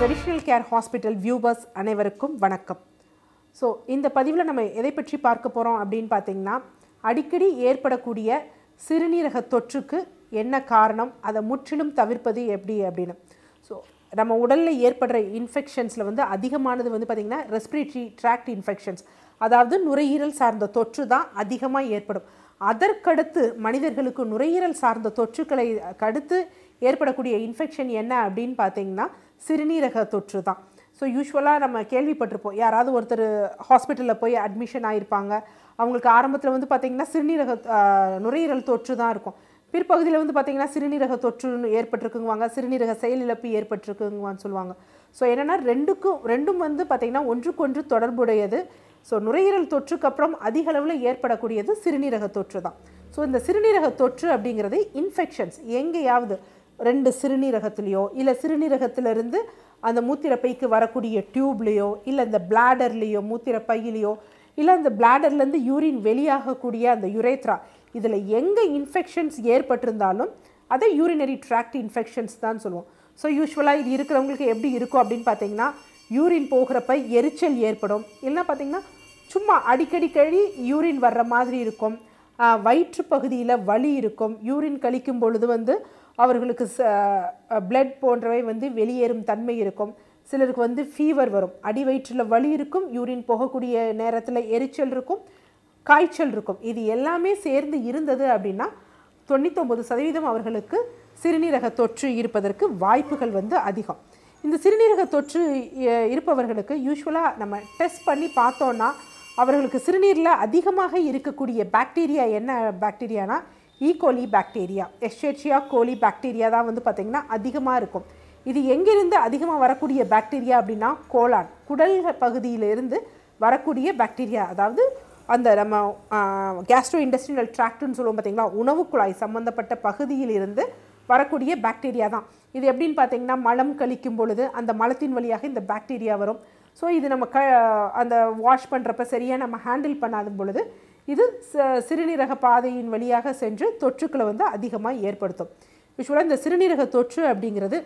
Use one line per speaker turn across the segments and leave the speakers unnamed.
traditional care hospital viewers அனைவருக்கும் வணக்கம் so இந்த பதிவில் நம்ம எதை பற்றி பார்க்க போகிறோம் அப்படின்னு பார்த்தீங்கன்னா அடிக்கடி ஏற்படக்கூடிய சிறுநீரக தொற்றுக்கு என்ன காரணம் அதை முற்றிலும் தவிர்ப்பது எப்படி அப்படின்னு ஸோ நம்ம உடலில் ஏற்படுற இன்ஃபெக்ஷன்ஸில் வந்து அதிகமானது வந்து பார்த்திங்கன்னா ரெஸ்பிரேட்டரி ட்ராக்ட் இன்ஃபெக்ஷன்ஸ் அதாவது நுரையீரல் சார்ந்த தொற்று தான் அதிகமாக ஏற்படும் அதற்கடுத்து மனிதர்களுக்கு நுரையீரல் சார்ந்த தொற்றுக்களை அடுத்து ஏற்படக்கூடிய இன்ஃபெக்ஷன் என்ன அப்படின்னு பார்த்தீங்கன்னா சிறுநீரக தொற்று தான் ஸோ யூஸ்வலாக நம்ம கேள்விப்பட்டிருப்போம் யாராவது ஒருத்தர் ஹாஸ்பிட்டலில் போய் அட்மிஷன் ஆகிருப்பாங்க அவங்களுக்கு ஆரம்பத்தில் வந்து பார்த்திங்கன்னா சிறுநீரக ஆஹ், நுரையீரல் தொற்று தான் இருக்கும் பிற்பகுதியில் வந்து பார்த்திங்கன்னா சிறுநீரக தொற்று ஏற்பட்டிருக்குங்குவாங்க சிறுநீரக செயலிழப்பு ஏற்பட்டிருக்குங்குவான்னு சொல்லுவாங்க ஸோ என்னென்னா ரெண்டுக்கும் ரெண்டும் வந்து பார்த்திங்கன்னா ஒன்றுக்கொன்று தொடர்புடையது ஸோ நுரையீரல் தொற்றுக்கு அப்புறம் அதிக அளவில் ஏற்படக்கூடியது சிறுநீரக தொற்று தான் ஸோ இந்த சிறுநீரக தொற்று அப்படிங்கிறது இன்ஃபெக்ஷன்ஸ் எங்கேயாவது ரெண்டு சிறுநீரகத்துலேயோ இல்லை சிறுநீரகத்திலிருந்து அந்த மூத்திரப்பைக்கு வரக்கூடிய டியூப்லேயோ இல்லை இந்த பிளாடர்லேயோ மூத்திரப்பையிலையோ இல்லை அந்த பிளாடர்லேருந்து யூரின் வெளியாகக்கூடிய அந்த யுரேத்ரா இதில் எங்கே இன்ஃபெக்ஷன்ஸ் ஏற்பட்டிருந்தாலும் அதை யூரினரி ட்ராக்ட் இன்ஃபெக்ஷன்ஸ் தான் சொல்லுவோம் ஸோ யூஸ்வலாக இது இருக்கிறவங்களுக்கு எப்படி இருக்கும் அப்படின்னு பார்த்தீங்கன்னா யூரின் போகிறப்ப எரிச்சல் ஏற்படும் இல்லைன்னா பார்த்தீங்கன்னா சும்மா அடிக்கடி கழி யூரின் வர்ற மாதிரி இருக்கும் ஆஹ் வயிற்று பகுதியில் வலி இருக்கும் யூரின் கழிக்கும் பொழுது வந்து அவர்களுக்கு பிளட் போன்றவை வந்து வெளியேறும் தன்மை இருக்கும் சிலருக்கு வந்து ஃபீவர் வரும் அடி வயிற்றில் வலி இருக்கும் யூரின் போகக்கூடிய நேரத்தில் எரிச்சல் இருக்கும் காய்ச்சல் இருக்கும் இது எல்லாமே சேர்ந்து இருந்தது அப்படின்னா தொண்ணூத்தொம்பது சதவீதம் அவர்களுக்கு சிறுநீரக தொற்று இருப்பதற்கு வாய்ப்புகள் வந்து அதிகம் இந்த சிறுநீரக தொற்று அஹ், இருப்பவர்களுக்கு யூஸ்வலாக நம்ம டெஸ்ட் பண்ணி பார்த்தோன்னா அவர்களுக்கு சிறுநீரில் அதிகமாக இருக்கக்கூடிய பாக்டீரியா என்ன பாக்டீரியானா ஈகோலி பாக்டீரியா எஸ்ஹெச்சியா கோலி பாக்டீரியா தான் வந்து பார்த்திங்கன்னா அதிகமாக இருக்கும் இது எங்கிருந்து அதிகமாக வரக்கூடிய பாக்டீரியா அப்படின்னா கோலான் குடல் பகுதியிலிருந்து வரக்கூடிய பாக்டீரியா அதாவது அந்த நம்ம கேஸ்ட்ரோ இண்டஸ்ட்ரியல் ட்ராக்ட்னு சொல்லுவோம் பார்த்தீங்களா உணவு குழாய் சம்மந்தப்பட்ட பகுதியிலிருந்து வரக்கூடிய பாக்டீரியா தான் இது எப்படின்னு பார்த்தீங்கன்னா மலம் கழிக்கும் பொழுது அந்த மலத்தின் வழியாக இந்த பாக்டீரியா வரும் ஸோ இது நம்ம க அந்த வாஷ் பண்ணுறப்ப சரியாக நம்ம ஹேண்டில் பண்ணாத பொழுது இது ச- சிறுநீரக பாதையின் வழியாக சென்று தொற்றுக்களை வந்து அதிகமாக ஏற்படுத்தும் யூஸ்வலாக இந்த சிறுநீரக தொற்று அப்படிங்கிறது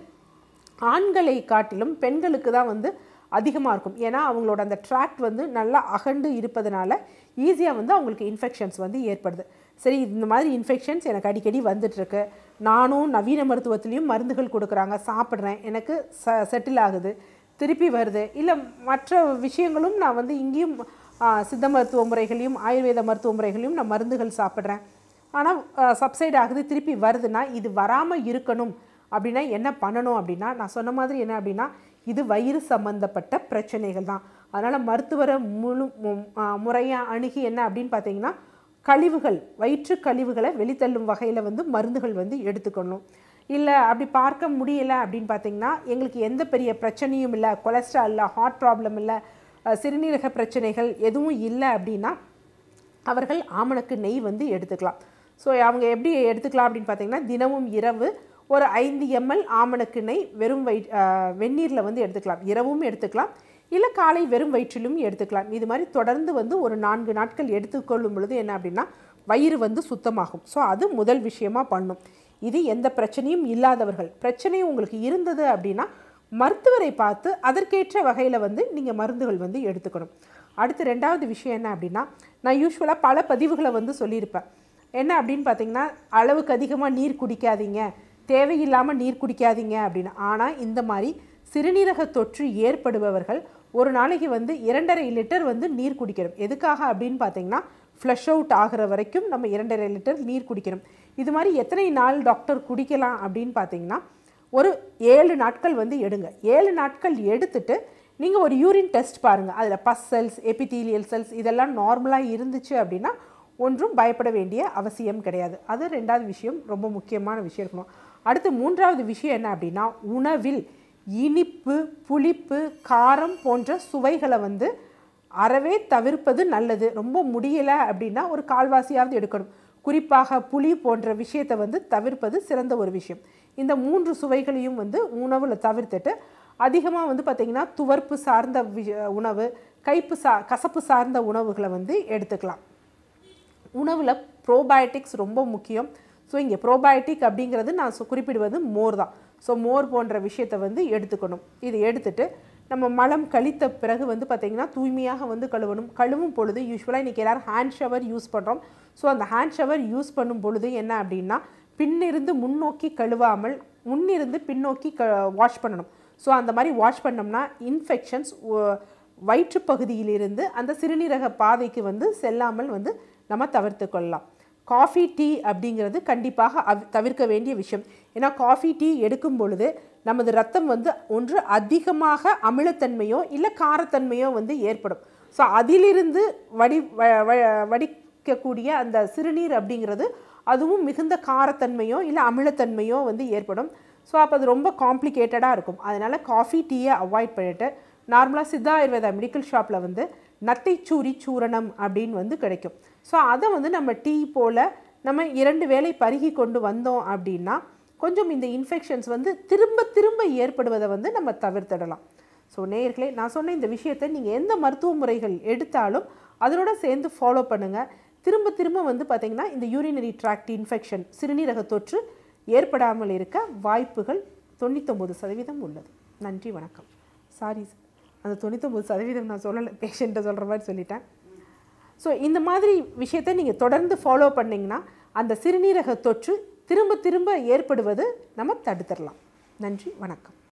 ஆண்களை காட்டிலும் பெண்களுக்கு தான் வந்து அதிகமாக இருக்கும் ஏன்னா அவங்களோட அந்த ட்ராக்ட் வந்து நல்லா அகண்டு இருப்பதனால ஈஸியாக வந்து அவங்களுக்கு இன்ஃபெக்ஷன்ஸ் வந்து ஏற்படுது சரி இந்த மாதிரி இன்ஃபெக்ஷன்ஸ் எனக்கு அடிக்கடி வந்துட்டுருக்கு நானும் நவீன மருத்துவத்திலையும் மருந்துகள் கொடுக்குறாங்க சாப்பிட்றேன் எனக்கு ச செட்டில் ஆகுது திருப்பி வருது இல்லை மற்ற விஷயங்களும் நான் வந்து இங்கேயும் ஆ, சித்த மருத்துவ முறைகளையும் ஆயுர்வேத மருத்துவ முறைகளையும் நான் மருந்துகள் சாப்பிட்றேன் ஆனால் சப்சைட் ஆகுது திருப்பி வருதுன்னா இது வராமல் இருக்கணும் அப்படின்னா என்ன பண்ணணும் அப்படின்னா நான் சொன்ன மாதிரி என்ன அப்படின்னா இது வயிறு சம்பந்தப்பட்ட பிரச்சனைகள் தான் அதனால் மருத்துவரை முழு முறையாக அணுகி என்ன அப்படின்னு பார்த்தீங்கன்னா கழிவுகள் வயிற்று கழிவுகளை வெளித்தள்ளும் வகையில் வந்து மருந்துகள் வந்து எடுத்துக்கணும் இல்லை அப்படி பார்க்க முடியல அப்படின்னு பார்த்தீங்கன்னா எங்களுக்கு எந்த பெரிய பிரச்சனையும் இல்லை கொலஸ்ட்ரால் இல்லை ஹார்ட் ப்ராப்ளம் இல்லை அஹ், சிறுநீரக பிரச்சனைகள் எதுவும் இல்லை அப்படின்னா அவர்கள் ஆமணக்கு நெய் வந்து எடுத்துக்கலாம் ஸோ அவங்க எப்படி எடுத்துக்கலாம் அப்படின்னு பார்த்தீங்கன்னா தினமும் இரவு ஒரு ஐந்து எம்எல் ஆமணக்கு நெய் வெறும் வயி வெந்நீரில் வந்து எடுத்துக்கலாம் இரவும் எடுத்துக்கலாம் இல்லை காலை வெறும் வயிற்றிலும் எடுத்துக்கலாம் இது மாதிரி தொடர்ந்து வந்து ஒரு நான்கு நாட்கள் எடுத்துக்கொள்ளும் பொழுது என்ன அப்படின்னா வயிறு வந்து சுத்தமாகும் ஸோ அது முதல் விஷயமா பண்ணும் இது எந்த பிரச்சனையும் இல்லாதவர்கள் பிரச்சனை உங்களுக்கு இருந்தது அப்படின்னா மருத்துவரை பார்த்து அதற்கேற்ற வகையில் வந்து நீங்கள் மருந்துகள் வந்து எடுத்துக்கணும் அடுத்து ரெண்டாவது விஷயம் என்ன அப்படின்னா நான் யூஸ்வலாக பல பதிவுகளை வந்து சொல்லியிருப்பேன் என்ன அப்படின்னு பார்த்தீங்கன்னா அளவுக்கு அதிகமாக நீர் குடிக்காதீங்க தேவையில்லாமல் நீர் குடிக்காதீங்க அப்படின்னு ஆனால் இந்த மாதிரி சிறுநீரக தொற்று ஏற்படுபவர்கள் ஒரு நாளைக்கு வந்து இரண்டரை லிட்டர் வந்து நீர் குடிக்கணும் எதுக்காக அப்படின்னு பார்த்தீங்கன்னா ஃப்ளஷ் அவுட் ஆகிற வரைக்கும் நம்ம இரண்டரை லிட்டர் நீர் குடிக்கணும் இது மாதிரி எத்தனை நாள் டாக்டர் குடிக்கலாம் அப்படின்னு பார்த்தீங்கன்னா ஒரு ஏழு நாட்கள் வந்து எடுங்க ஏழு நாட்கள் எடுத்துட்டு நீங்கள் ஒரு யூரின் டெஸ்ட் பாருங்கள் அதில் பஸ் செல்ஸ் எபிதீலியல் செல்ஸ் இதெல்லாம் நார்மலாக இருந்துச்சு அப்படின்னா ஒன்றும் பயப்பட வேண்டிய அவசியம் கிடையாது அது ரெண்டாவது விஷயம் ரொம்ப முக்கியமான விஷயம் இருக்கணும் அடுத்து மூன்றாவது விஷயம் என்ன அப்படின்னா உணவில் இனிப்பு புளிப்பு காரம் போன்ற சுவைகளை வந்து அறவே தவிர்ப்பது நல்லது ரொம்ப முடியலை அப்படின்னா ஒரு கால்வாசியாவது எடுக்கணும் குறிப்பாக புளி போன்ற விஷயத்தை வந்து தவிர்ப்பது சிறந்த ஒரு விஷயம் இந்த மூன்று சுவைகளையும் வந்து உணவில் தவிர்த்துட்டு அதிகமாக வந்து பார்த்திங்கன்னா துவர்ப்பு சார்ந்த வி- உணவு கைப்பு சா கசப்பு சார்ந்த உணவுகளை வந்து எடுத்துக்கலாம் உணவில் ப்ரோபயோட்டிக்ஸ் ரொம்ப முக்கியம் ஸோ இங்கே ப்ரோபயோட்டிக் அப்படிங்கிறது நான் சு- குறிப்பிடுவது மோர் தான் ஸோ மோர் போன்ற விஷயத்தை வந்து எடுத்துக்கணும் இது எடுத்துட்டு நம்ம மலம் கழித்த பிறகு வந்து பார்த்திங்கன்னா தூய்மையாக வந்து கழுவணும் கழுவும் பொழுது யூஸ்வலாக இன்றைக்கி எல்லோரும் ஹேண்ட் ஷவர் யூஸ் பண்ணுறோம் ஸோ அந்த ஹேண்ட் ஷவர் யூஸ் பண்ணும் பொழுது என்ன அப்படின்னா பின்னிருந்து முன்னோக்கி கழுவாமல் முன்னிருந்து பின்னோக்கி க வாஷ் பண்ணணும் ஸோ அந்த மாதிரி வாஷ் பண்ணோம்னா இன்ஃபெக்ஷன்ஸ் வயிற்று பகுதியிலிருந்து அந்த சிறுநீரக பாதைக்கு வந்து செல்லாமல் வந்து நம்ம தவிர்த்து கொள்ளலாம் காஃபி டீ அப்படிங்கிறது கண்டிப்பாக அவ் தவிர்க்க வேண்டிய விஷயம் ஏன்னா காஃபி டீ எடுக்கும் பொழுது நமது ரத்தம் வந்து ஒன்று அதிகமாக அமிலத்தன்மையோ இல்லை காரத்தன்மையோ வந்து ஏற்படும் ஸோ அதிலிருந்து வடி வ- வ- வடிக்கக்கூடிய அந்த சிறுநீர் அப்படிங்கிறது அதுவும் மிகுந்த காரத்தன்மையோ இல்லை அமிலத்தன்மையோ வந்து ஏற்படும் ஸோ அப்போ அது ரொம்ப காம்ப்ளிகேட்டடாக இருக்கும் அதனால் காஃபி டீயை அவாய்ட் பண்ணிவிட்டு நார்மலாக சித்தா ஆயுர்வேதா மெடிக்கல் ஷாப்பில் வந்து நத்தைச்சூரி சூரணம் அப்படின்னு வந்து கிடைக்கும் ஸோ அதை வந்து நம்ம டீ போல் நம்ம இரண்டு வேளை பருகி கொண்டு வந்தோம் அப்படின்னா கொஞ்சம் இந்த இன்ஃபெக்ஷன்ஸ் வந்து திரும்ப திரும்ப ஏற்படுவதை வந்து நம்ம தவிர்த்திடலாம் ஸோ நேயர்களே நான் சொன்ன இந்த விஷயத்தை நீங்கள் எந்த மருத்துவ முறைகள் எடுத்தாலும் அதனோட சேர்ந்து ஃபாலோ பண்ணுங்கள் திரும்ப திரும்ப வந்து பார்த்திங்கன்னா இந்த யூரினரி ட்ராக்ட் இன்ஃபெக்ஷன் சிறுநீரக தொற்று ஏற்படாமல் இருக்க வாய்ப்புகள் தொண்ணூத்தொம்பது சதவீதம் உள்ளது நன்றி வணக்கம் சாரி அந்த தொண்ணூத்தொம்பது சதவீதம் நான் சொல்லலை பேஷண்ட்டை சொல்கிற மாதிரி சொல்லிட்டேன் ஸோ இந்த மாதிரி விஷயத்தை நீங்கள் தொடர்ந்து ஃபாலோ பண்ணிங்கன்னா அந்த சிறுநீரக தொற்று திரும்ப திரும்ப ஏற்படுவது நம்ம தடுத்துடலாம் நன்றி வணக்கம்